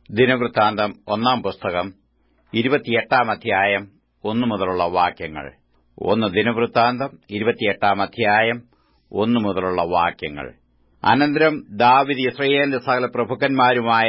ദിനവൃത്താന്തം ഒന്നാം പുസ്തകം ഇരുപത്തിയെട്ടാം അധ്യായം ഒന്നു മുതലുള്ള വാക്യങ്ങൾ ഒന്ന് ദിനവൃത്താന്തം ഇരുപത്തിയെട്ടാം അധ്യായം ഒന്നു മുതലുള്ള വാക്യങ്ങൾ അനന്തരം ദാവിദ് ഇസ്രയേലിന്റെ സകല പ്രഭുക്കന്മാരുമായ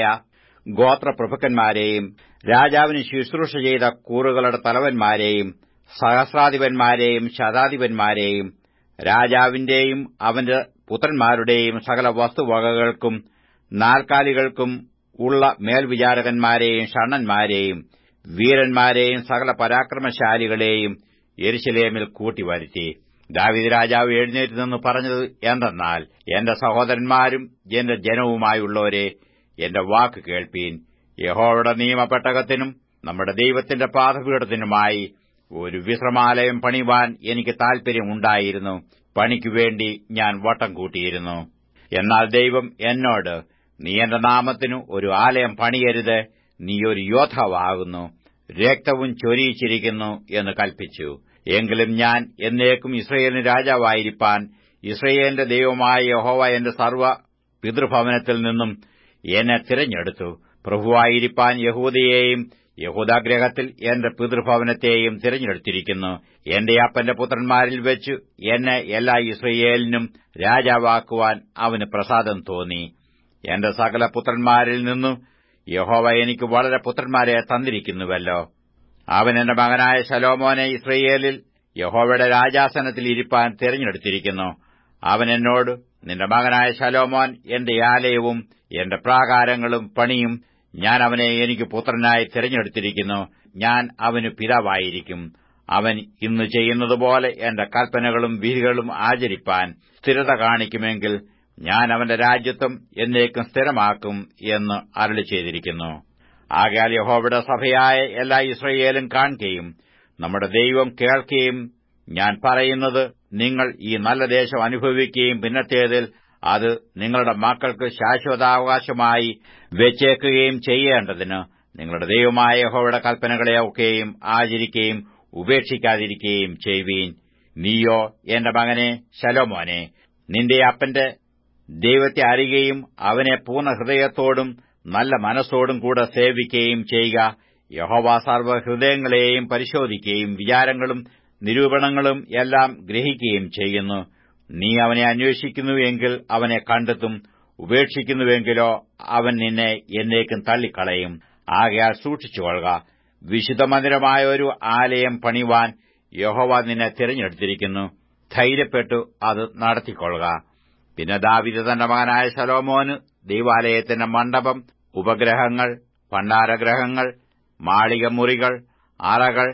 ഗോത്രപ്രഭുക്കന്മാരെയും രാജാവിന് ശുശ്രൂഷ ചെയ്ത കൂറുകളുടെ തലവന്മാരെയും സഹസ്രാധിപന്മാരെയും ശതാധിപന്മാരെയും രാജാവിന്റെയും അവന്റെ പുത്രന്മാരുടെയും സകല വസ്തുവകകൾക്കും നാൽക്കാലികൾക്കും ഉള്ള മേൽവിചാരകന്മാരെയും ഷണ്ണന്മാരെയും വീരന്മാരെയും സകല പരാക്രമശാലികളെയും യെരുശലേമിൽ കൂട്ടിവരുത്തി ദാവീദ് രാജാവ് എഴുന്നേറ്റ് നിന്ന് പറഞ്ഞത് എന്തെന്നാൽ എന്റെ സഹോദരന്മാരും എന്റെ ജനവുമായുള്ളവരെ എന്റെ വാക്ക് കേൾപ്പീൻ യഹോയുടെ നിയമപ്പെട്ടകത്തിനും നമ്മുടെ ദൈവത്തിന്റെ പാദപീഠത്തിനുമായി ഒരു വിശ്രമാലയം പണിവാൻ എനിക്ക് താൽപര്യമുണ്ടായിരുന്നു പണിക്കുവേണ്ടി ഞാൻ വട്ടം കൂട്ടിയിരുന്നു എന്നാൽ ദൈവം എന്നോട് നീ എന്റെ നാമത്തിനു ഒരു ആലയം പണിയരുത് നീ ഒരു യോദ്ധാവാകുന്നു രക്തവും ചൊരിയിച്ചിരിക്കുന്നു എന്ന് കൽപ്പിച്ചു എങ്കിലും ഞാൻ എന്നേക്കും ഇസ്രയേലിന് രാജാവായിരിക്കാൻ ഇസ്രയേലിന്റെ ദൈവമായ യഹോവ എന്റെ സർവ്വ പിതൃഭവനത്തിൽ നിന്നും എന്നെ തിരഞ്ഞെടുത്തു പ്രഭുവായിരിക്കാൻ യഹൂദയെയും യഹൂദാഗ്രഹത്തിൽ എന്റെ പിതൃഭവനത്തെയും തിരഞ്ഞെടുത്തിരിക്കുന്നു എന്റെ അപ്പന്റെ പുത്രന്മാരിൽ വെച്ച് എന്നെ എല്ലാ ഇസ്രയേലിനും രാജാവാക്കുവാൻ അവന് പ്രസാദം തോന്നി എന്റെ സകല പുത്രന്മാരിൽ നിന്നും യഹോവ എനിക്ക് വളരെ പുത്രന്മാരെ തന്നിരിക്കുന്നുവല്ലോ അവൻ എന്റെ മകനായ ശലോമോനെ ഇസ്രയേലിൽ യഹോവയുടെ രാജാസനത്തിൽ ഇരിപ്പാൻ തിരഞ്ഞെടുത്തിരിക്കുന്നു അവൻ എന്നോട് നിന്റെ മകനായ ശലോമോൻ എന്റെ ആലയവും എന്റെ പ്രാകാരങ്ങളും പണിയും ഞാൻ അവനെ എനിക്ക് പുത്രനായി തിരഞ്ഞെടുത്തിരിക്കുന്നു ഞാൻ അവന് പിതാവായിരിക്കും അവൻ ഇന്ന് ചെയ്യുന്നതുപോലെ എന്റെ കൽപ്പനകളും വിധികളും ആചരിപ്പാൻ സ്ഥിരത കാണിക്കുമെങ്കിൽ ഞാൻ അവന്റെ രാജ്യത്വം എന്നേക്കും സ്ഥിരമാക്കും എന്ന് അരളി ചെയ്തിരിക്കുന്നു ആകയാൽ യഹോവയുടെ സഭയായ എല്ലാ ഇസ്രയേലും കാണുകയും നമ്മുടെ ദൈവം കേൾക്കുകയും ഞാൻ പറയുന്നത് നിങ്ങൾ ഈ നല്ല ദേശം അനുഭവിക്കുകയും പിന്നത്തേതിൽ അത് നിങ്ങളുടെ മക്കൾക്ക് ശാശ്വതാവകാശമായി വെച്ചേക്കുകയും ചെയ്യേണ്ടതിന് നിങ്ങളുടെ ദൈവമായ യഹോവയുടെ കൽപ്പനകളെ ഒക്കെയും ആചരിക്കുകയും ഉപേക്ഷിക്കാതിരിക്കുകയും ചെയ്യുവീൻ നീയോ എന്റെ മകനെ ശലോമോനെ നിന്റെ അപ്പന്റെ ദൈവത്തെ അറിയുകയും അവനെ പൂർണ്ണ ഹൃദയത്തോടും നല്ല മനസ്സോടും കൂടെ സേവിക്കുകയും ചെയ്യുക യഹോവ സർവ്വ ഹൃദയങ്ങളെയും പരിശോധിക്കുകയും വിചാരങ്ങളും നിരൂപണങ്ങളും എല്ലാം ഗ്രഹിക്കുകയും ചെയ്യുന്നു നീ അവനെ അന്വേഷിക്കുന്നുവെങ്കിൽ അവനെ കണ്ടെത്തും ഉപേക്ഷിക്കുന്നുവെങ്കിലോ അവൻ നിന്നെ എന്നേക്കും തള്ളിക്കളയും ആകയാൽ സൂക്ഷിച്ചുകൊള്ളുക വിശുദ്ധമന്ദിരമായ ഒരു ആലയം പണിവാൻ യഹോവ നിന്നെ തിരഞ്ഞെടുത്തിരിക്കുന്നു ധൈര്യപ്പെട്ടു അത് നടത്തിക്കൊള്ളുക പിന്നെ ദാവിദ തന്റെ മകനായ ശലോമോന് ദൈവാലയത്തിന്റെ മണ്ഡപം ഉപഗ്രഹങ്ങൾ ഭണ്ഡാരഗ്രഹങ്ങൾ മാളികമുറികൾ അറകൾ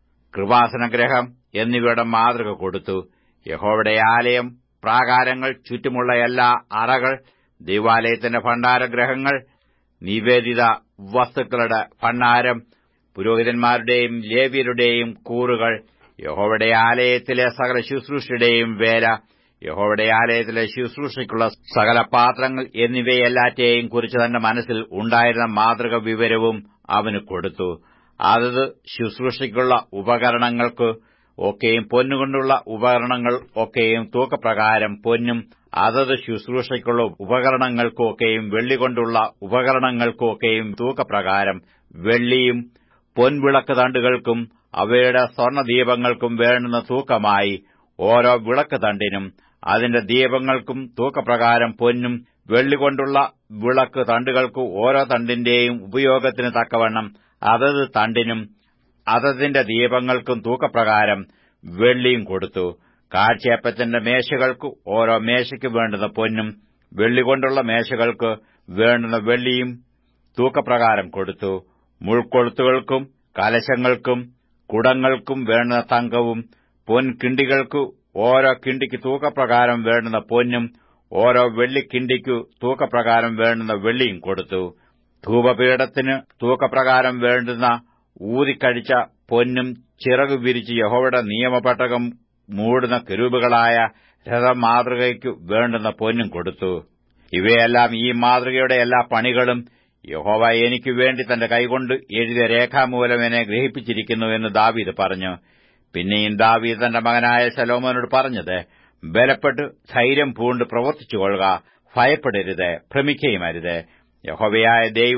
കൃപാസനഗ്രഹം എന്നിവയുടെ മാതൃക കൊടുത്തു യഹോവയുടെ ആലയം പ്രാകാരങ്ങൾ ചുറ്റുമുള്ള എല്ലാ അറകൾ ദൈവാലയത്തിന്റെ ഭണ്ഡാരഗ്രഹങ്ങൾ നിവേദിത വസ്തുക്കളുടെ ഭണ്ഡാരം പുരോഹിതന്മാരുടെയും ലേവ്യരുടെയും കൂറുകൾ യഹോവയുടെ ആലയത്തിലെ സകല ശുശ്രൂഷയുടെയും വേല യഹോവയുടെ ആലയത്തിലെ ശുശ്രൂഷയ്ക്കുള്ള സകല പാത്രങ്ങൾ എന്നിവയെല്ലാറ്റെയും കുറിച്ച് തന്റെ മനസ്സിൽ ഉണ്ടായിരുന്ന മാതൃക വിവരവും അവന് കൊടുത്തു അതത് ശുശ്രൂഷയ്ക്കുള്ള ഉപകരണങ്ങൾക്ക് ഒക്കെയും പൊന്നുകൊണ്ടുള്ള ഉപകരണങ്ങൾ ഒക്കെയും തൂക്കപ്രകാരം പൊന്നും അതത് ശുശ്രൂഷയ്ക്കുള്ള ഉപകരണങ്ങൾക്കൊക്കെയും വെള്ളികൊണ്ടുള്ള ഉപകരണങ്ങൾക്കൊക്കെയും തൂക്കപ്രകാരം വെള്ളിയും പൊൻവിളക്ക് തണ്ടുകൾക്കും അവയുടെ സ്വർണദീപങ്ങൾക്കും വേണ്ടുന്ന തൂക്കമായി ഓരോ വിളക്ക് തണ്ടിനും അതിന്റെ ദീപങ്ങൾക്കും തൂക്കപ്രകാരം പൊന്നും വെള്ളികൊണ്ടുള്ള വിളക്ക് തണ്ടുകൾക്ക് ഓരോ തണ്ടിന്റെയും ഉപയോഗത്തിന് തക്കവണ്ണം അതത് തണ്ടിനും അതതിന്റെ ദീപങ്ങൾക്കും തൂക്കപ്രകാരം വെള്ളിയും കൊടുത്തു കാഴ്ചയപ്പത്തിന്റെ മേശകൾക്ക് ഓരോ മേശയ്ക്ക് വേണ്ടുന്ന പൊന്നും വെള്ളികൊണ്ടുള്ള മേശകൾക്ക് വേണ്ടുന്ന വെള്ളിയും തൂക്കപ്രകാരം കൊടുത്തു മുൾക്കൊളുത്തുകൾക്കും കലശങ്ങൾക്കും കുടങ്ങൾക്കും വേണ്ടുന്ന തങ്കവും പൊൻകിണ്ടികൾക്കു ഓരോ കിണ്ടിക്ക് തൂക്കപ്രകാരം വേണ്ടുന്ന പൊന്നും ഓരോ വെള്ളിക്കിണ്ടിക്കു തൂക്കപ്രകാരം വേണ്ടുന്ന വെള്ളിയും കൊടുത്തു ധൂപപീഠത്തിന് തൂക്കപ്രകാരം വേണ്ടുന്ന ഊതിക്കഴിച്ച പൊന്നും ചിറകു വിരിച്ച് യഹോവയുടെ നിയമപെട്ടകം മൂടുന്ന കെരൂബുകളായ രഥമാതൃകയ്ക്കു വേണ്ടുന്ന പൊന്നും കൊടുത്തു ഇവയെല്ലാം ഈ മാതൃകയുടെ എല്ലാ പണികളും യഹോവ എനിക്കു വേണ്ടി തന്റെ കൈകൊണ്ട് എഴുതിയ രേഖാമൂലം എന്നെ ഗ്രഹിപ്പിച്ചിരിക്കുന്നു എന്ന് ദാവീദ് പറഞ്ഞു പിന്നെയും ദാവീദ് തന്റെ മകനായ ശലോമോനോട് പറഞ്ഞത് ബലപ്പെട്ട് ധൈര്യം പൂണ്ട് പ്രവർത്തിച്ചുകൊള്ളുക ഭയപ്പെടരുത് ഭ്രമിക്കുകയുമരുത് യഹോവയായ ദൈവം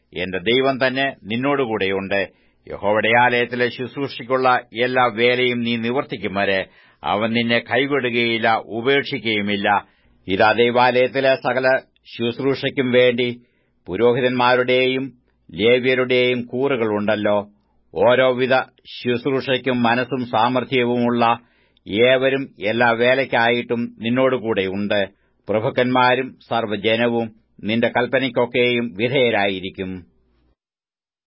എന്റെ ദൈവം തന്നെ നിന്നോടുകൂടെയുണ്ട് യഹോവയുടെ ആലയത്തിലെ ശുശ്രൂഷയ്ക്കുള്ള എല്ലാ വേലയും നീ നിവർത്തിക്കും വരെ അവൻ നിന്നെ കൈവിടുകയില്ല ഉപേക്ഷിക്കുകയുമില്ല ഇതാ ദൈവാലയത്തിലെ സകല ശുശ്രൂഷയ്ക്കും വേണ്ടി പുരോഹിതന്മാരുടെയും ലേവ്യരുടെയും കൂറുകളുണ്ടല്ലോ ഓരോവിധ ശുശ്രൂഷയ്ക്കും മനസ്സും സാമർഥ്യവുമുള്ള ഏവരും എല്ലാ വേലയ്ക്കായിട്ടും നിന്നോടുകൂടെയുണ്ട് പ്രഭുക്കന്മാരും സർവ്വജനവും നിന്റെ കൽപ്പനയ്ക്കൊക്കെയും വിധേയരായിരിക്കും